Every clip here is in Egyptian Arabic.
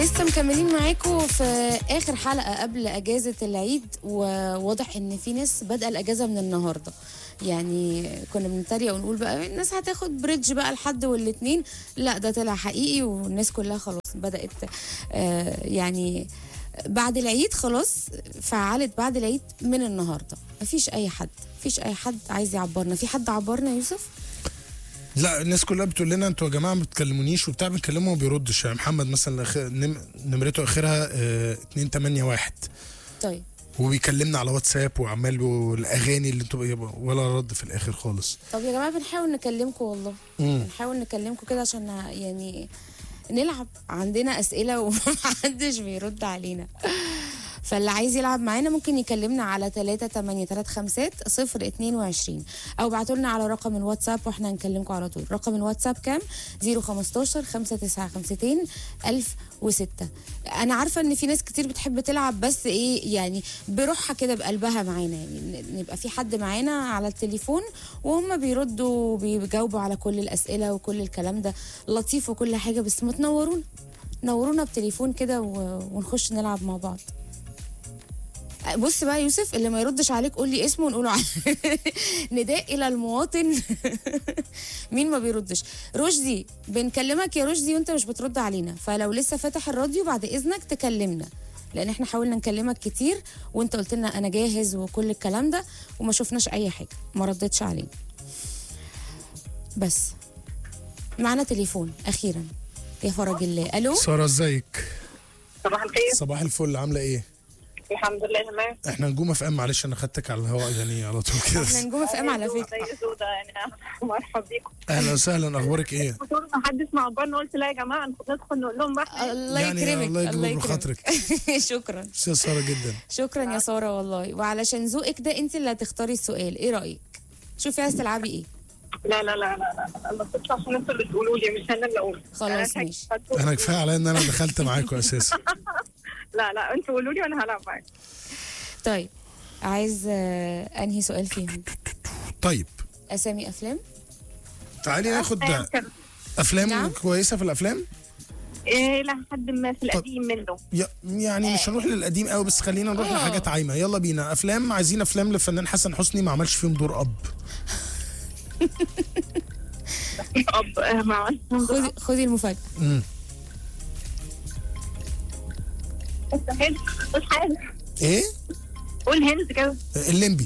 لسه مكملين معاكم في اخر حلقه قبل اجازه العيد وواضح ان في ناس بادئه الاجازه من النهارده يعني كنا بنتريق ونقول بقى الناس هتاخد بريدج بقى الحد والاثنين لا ده طلع حقيقي والناس كلها خلاص بدات آه يعني بعد العيد خلاص فعلت بعد العيد من النهارده مفيش اي حد مفيش اي حد عايز يعبرنا في حد عبرنا يا يوسف لا الناس كلها بتقول لنا انتوا يا جماعه ما بتكلمونيش وبتاع بنكلمه وما بيردش يعني محمد مثلا أخ- نم- نمرته اخرها آه، 281 طيب وبيكلمنا على واتساب وعمال والاغاني اللي انتوا ولا رد في الاخر خالص طب يا جماعه بنحاول نكلمكم والله مم. بنحاول نكلمكم كده عشان يعني نلعب عندنا اسئله ومحدش بيرد علينا فاللي عايز يلعب معانا ممكن يكلمنا على 3 8 3 5 0 22 او ابعتوا لنا على رقم الواتساب واحنا هنكلمكم على طول رقم الواتساب كام 015 5952 1006 انا عارفه ان في ناس كتير بتحب تلعب بس ايه يعني بروحها كده بقلبها معانا يعني ن- نبقى في حد معانا على التليفون وهم بيردوا وبيجاوبوا على كل الاسئله وكل الكلام ده لطيف وكل حاجه بس ما تنورونا نورونا بتليفون كده و- ونخش نلعب مع بعض بص بقى يا يوسف اللي ما يردش عليك قول لي اسمه ونقوله على نداء الى المواطن مين ما بيردش رشدي بنكلمك يا رشدي وانت مش بترد علينا فلو لسه فاتح الراديو بعد اذنك تكلمنا لان احنا حاولنا نكلمك كتير وانت قلت لنا انا جاهز وكل الكلام ده وما شفناش اي حاجه ما ردتش علينا بس معانا تليفون اخيرا يا فرج الله الو ساره ازيك صباح الخير صباح الفل عامله ايه الحمد لله تمام احنا نجوم اف ام معلش انا خدتك على الهواء يعني على طول احنا كده نجوم في ام على فكره زي سودا يعني مرحبا بيكم اهلا وسهلا اخبارك ايه طول ما حدش معبرنا قلت لا يا جماعه ندخل نقول لهم بقى الله يعني يكرمك الله يجبر بخاطرك. شكرا يا ساره جدا شكرا يا ساره والله وعلشان ذوقك ده انت اللي هتختاري السؤال ايه رايك شوفي عايز تلعبي ايه لا لا لا لا لا انا كنت عشان انتوا اللي تقولوا لي مش انا اللي اقول خلاص أنا ماشي. هتقولوا. انا كفايه عليا ان انا دخلت معاكم اساسا لا لا انتوا قولوا لي وانا هلعب معاكم طيب عايز آه، انهي سؤال فيهم طيب اسامي افلام تعالي ناخد أيا كان. افلام نعم. كويسه في الافلام إيه لحد ما في القديم منه ي- يعني مش هنروح للقديم قوي بس خلينا نروح لحاجات عايمه يلا بينا افلام عايزين افلام للفنان حسن حسني ما عملش فيهم دور اب اب آه، ما عملتش خدي خدي المفاجاه امم هند قول حاجه ايه قول هند كده الليمبي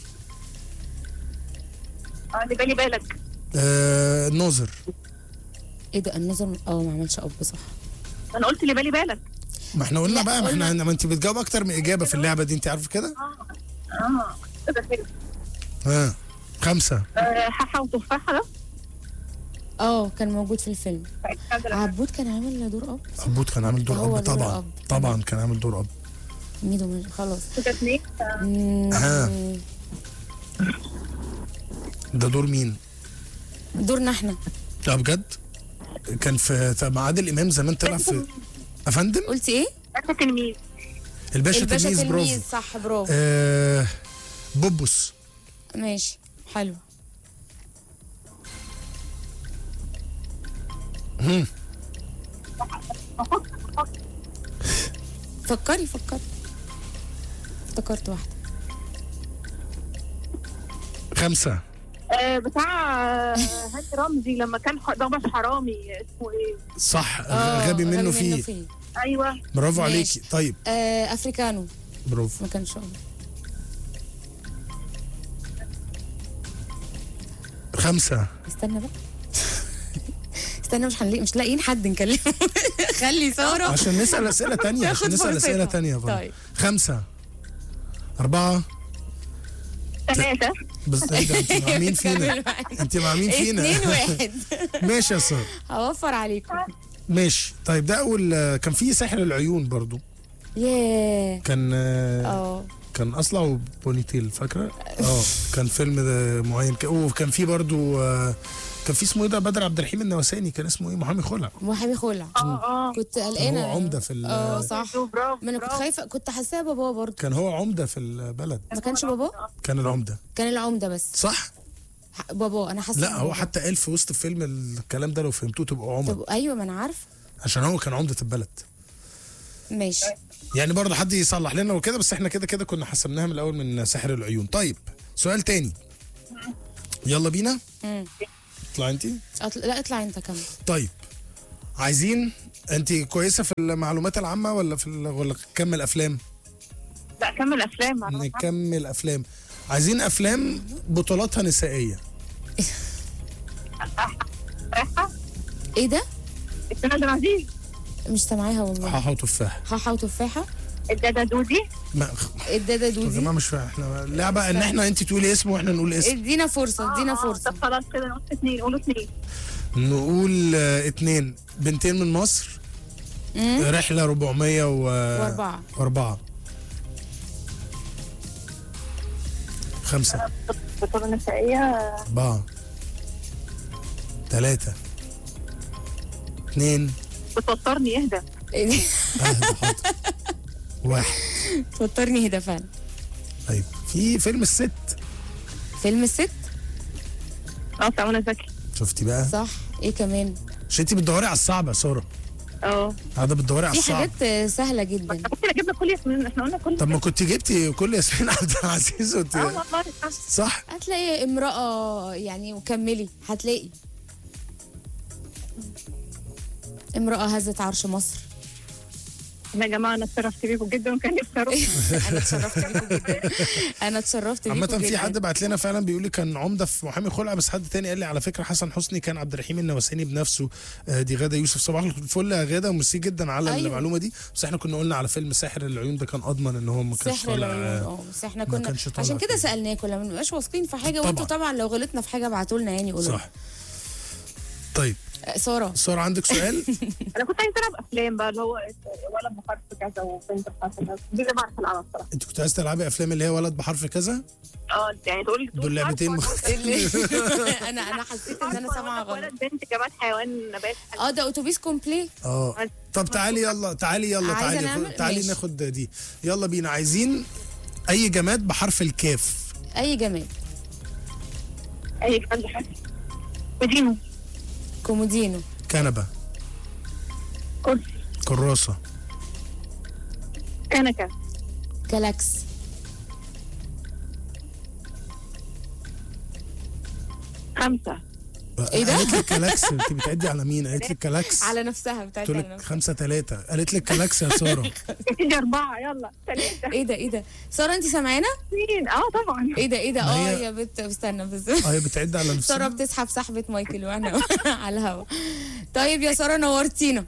اه اللي بالي بالك آه الناظر ايه ده النظر اه ما عملش اب صح انا قلت اللي بالي بالك ما احنا قلنا لا، بقى ما قلنا- احنا ما انت بتجاوب اكتر من اجابه في اللعبه دي انت عارفه كده اه كده كده ها خمسه آه، حاحه وتفاحه ده اه كان موجود في الفيلم عبود كان عامل دور اب عبود كان عامل دور هو اب دور طبعا أب. طبعا كان عامل دور اب ميدو مش- خلاص كده اتنين مم، آه. ده دور مين؟ دورنا احنا لا بجد كان في مع عادل امام زمان طلع في افندم قلتي ايه انت تلميذ الباشا الباشا تلميذ برافو تلميذ صح برافو آه بوبوس ماشي حلو مم. فكري فكري افتكرت واحده خمسه آه، بتاع آه، هاني رمزي لما كان ح- ضبط حرامي اسمه ايه صح آه، غبي منه فيه ايوه برافو ماشي. عليكي طيب آه افريكانو برافو ما كانش هو خمسه استنى بقى استنى مش هنلاقي مش لاقيين حد نكلمه خلي ساره عشان نسال اسئله تانية عشان تاخد نسال فرصتها. اسئله تانية برضه. طيب. خمسه اربعه ثلاثه بس ايه ده انت مع مين فينا انت مع مين فينا اتنين واحد ماشي يا ساره هوفر عليكم ماشي طيب ده اول كان في سحر العيون برضو ياه كان آه، اه كان اصلع وبونيتيل فاكره اه كان فيلم ده معين ك- وكان في برضو آه، كان في اسمه ايه ده بدر عبد الرحيم النواساني كان اسمه ايه محامي خلع محامي خلع اه اه كنت كان قلقانه هو عمده في ال- اه صح برافو ما انا كنت برافو. خايفه كنت حاساه باباه برضه كان هو عمده في البلد ما كانش باباه كان العمده كان العمده بس صح ح- باباه انا حاسه لا إن هو باباه. حتى قال في وسط الفيلم الكلام ده لو فهمتوه تبقوا عمر طب ايوه ما انا عارفه عشان هو كان عمده البلد ماشي يعني برضه حد يصلح لنا وكده بس احنا كده كده كنا حسبناها من الاول من سحر العيون طيب سؤال تاني يلا بينا مم. اطلع انت أطل... لا اطلع انت كمل طيب عايزين انت كويسه في المعلومات العامه ولا في ال... ولا كمل افلام لا كمل افلام معلومات عامة. نكمل افلام عايزين افلام بطولاتها نسائيه رايحه ايه ده السنه عبد العزيز مش سامعاها والله حاحه وتفاح حاحة وتفاحة الدادا دودي ما الدادا يا دودي جماعه مش فاهم احنا اللعبه ان احنا انت تقولي اسم واحنا نقول اسم ادينا فرصة ادينا آه، آه، فرصة طب خلاص كده نقول اثنين قولوا اثنين نقول آه، اتنين بنتين من مصر مم. رحله 400 و... وأربعة. واربعه خمسه بطولة نسائية أربعة ثلاثة اثنين بتوترني اهدى أهدى حاضر واحد توترني هدا فعلا طيب في فيلم الست فيلم الست اه بتاع منى زكي شفتي بقى صح ايه كمان مش انت بتدوري على الصعب يا ساره اه قاعده بتدوري على في الصعب حاجات آه، سهلة جدا ممكن اجيب لك كل ياسمين احنا قلنا كل طب ما كنت جبتي كل ياسمين عبد العزيز وت... اه والله صح. صح هتلاقي امرأة يعني وكملي هتلاقي امرأة هزت عرش مصر يا جماعه انا اتشرفت بيكم جدا وكان نفسي اروح انا اتشرفت بيكم جدا انا اتشرفت بيكم عامة جدا في حد بعت لنا فعلا بيقول لي كان عمده في محامي خلع بس حد تاني قال لي على فكره حسن حسني كان عبد الرحيم النواساني بنفسه آه، دي غاده يوسف صباح الفل يا غاده وميرسي جدا على أيوة. المعلومه دي بس احنا كنا قلنا على فيلم ساحر العيون ده كان اضمن ان هو ما كانش سحر طالع العيون آه، اه بس احنا ما كنا كانش طالع عشان كده فيه. سالناكم لما نبقاش واثقين في حاجه طبعا. وانتوا طبعا لو غلطنا في حاجه ابعتوا لنا يعني قولوا صح طيب لنا. ساره ساره عندك سؤال انا كنت عايزه العب افلام بقى اللي هو ولد بحرف كذا وبنت بحرف كذا دي اللي بعرف العبها بصراحه انت كنت عايز تلعبي افلام اللي هي ولد بحرف كذا اه يعني تقول دول لعبتين انا انا حسيت ان انا سامعه غلط ولد بنت جماد حيوان نبات اه ده اتوبيس كومبلي اه طب تعالي يلا تعالي يلا عايزة تعالي نعمل؟ تعالي ماشي. ناخد دي يلا بينا عايزين اي جماد بحرف الكاف اي جماد اي كذا حاجه ودينو كومودينو كنبه كرسي كراسه كنكه كلاكس خمسه إيه ده؟ قالت لك كلاكس انت بتعدي على مين قالت لك كلاكس على نفسها بتاعت قلت على لك نفسها. خمسة ثلاثة قالت لك كلاكس يا سارة تيجي اربعه يلا ثلاثه ايه ده ايه ده ساره انت سامعانا اثنين اه طبعا ايه ده ايه ده ما اه هي- يا بنت استنى بس اه هي بتعد على ساره نفسها بتسحب سحبه مايكل واحنا على الهوا طيب يا ساره نورتينا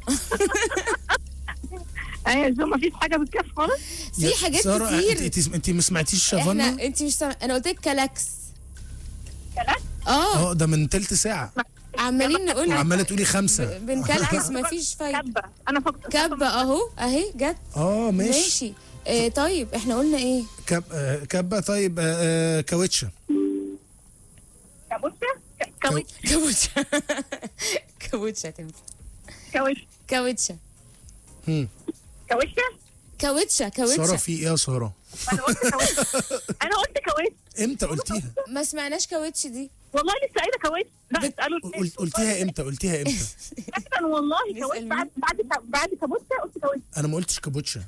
ايوه زو ما فيش حاجه بالكاف خالص في يا حاجات سارة كتير انت انت, انت ما سمعتيش احنا شافانا انت مش سامع انا قلت لك كلاكس كلاكس اه اه ده من تلت ساعة عمالين نقول عمالة تقولي خمسة بنكلكس مفيش فايده كبه انا فكرت كبه اهو اهي جت اه ماشي ماشي آه طيب احنا قلنا ايه كب... آه كبة طيب آه آه كاوتشة كابوتشا ك- كاوتش كاوتشة كاوتشة تنفع كاوتش كاوتشة هم. كاوتشا كاوتشة سارة كاوتشة في ايه يا سارة انا قلت كاوتش انا قلت كاوتش امتى قلتيها ما سمعناش كاوتش دي والله لسه قايله كاوتش لا بت- اسالوا قلت قلتيها امتى قلتيها امتى فعلا والله نسأل كاوتش مين؟ بعد بعد بعد كابوتشا قلت كاوتش انا ما قلتش كابوتشا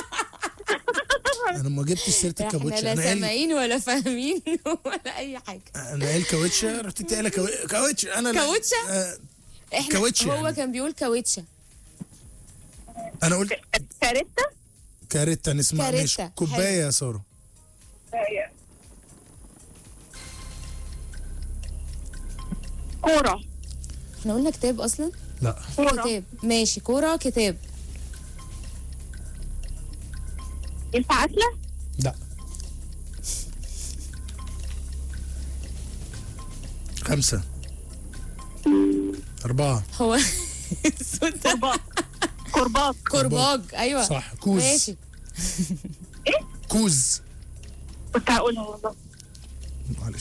انا ما جبتش سيره احنا الكابوتشا لا انا قايل سامعين ولا فاهمين ولا اي حاجه انا قايل كاوتشا رحت انت قايله كاو- كاوتشا انا لا- كاوتشا؟ آه احنا كاوتشة هو يعني. كان بيقول كاوتشة انا قلت كاريتا كاريتا نسمع كاريتا. ماشي كوبايه يا ساره كوره احنا قلنا كتاب اصلا لا كوره كتاب ماشي كوره كتاب ينفع اسله لا خمسة أربعة هو الصوت ده كرباج كرباج كرباج ايوه صح كوز ماشي كوز كنت هقولها والله معلش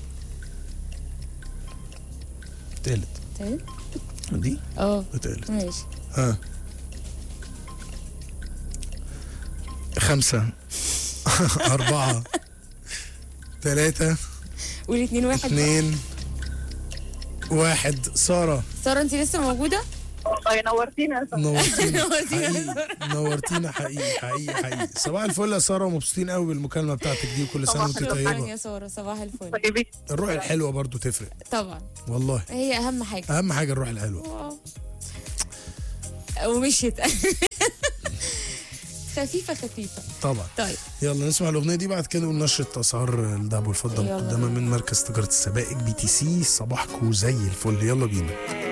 تالت طيب. دي اه تالت ماشي ها خمسة أربعة ثلاثة قولي اتنين واحد اثنين واحد سارة ساره انت لسه موجوده والله نورتينا يا سارة. نورتينا نورتينا. حقيقي نورتينا حقيقي حقيقي حقيقي صباح الفل يا ساره ومبسوطين قوي بالمكالمه بتاعتك دي وكل سنه صباح وانت الخير. شكرا طيبه يا ساره صباح الفل طيبين الروح الحلوه برضو تفرق طبعا والله هي اهم حاجه اهم حاجه الروح الحلوه واو. ومشيت خفيفه خفيفه طبعا طيب يلا نسمع الاغنيه دي بعد كده نقول نشره اسعار الذهب والفضه يلا مقدمه بينا. من مركز تجاره السبائك بي تي سي صباحكم زي الفل يلا بينا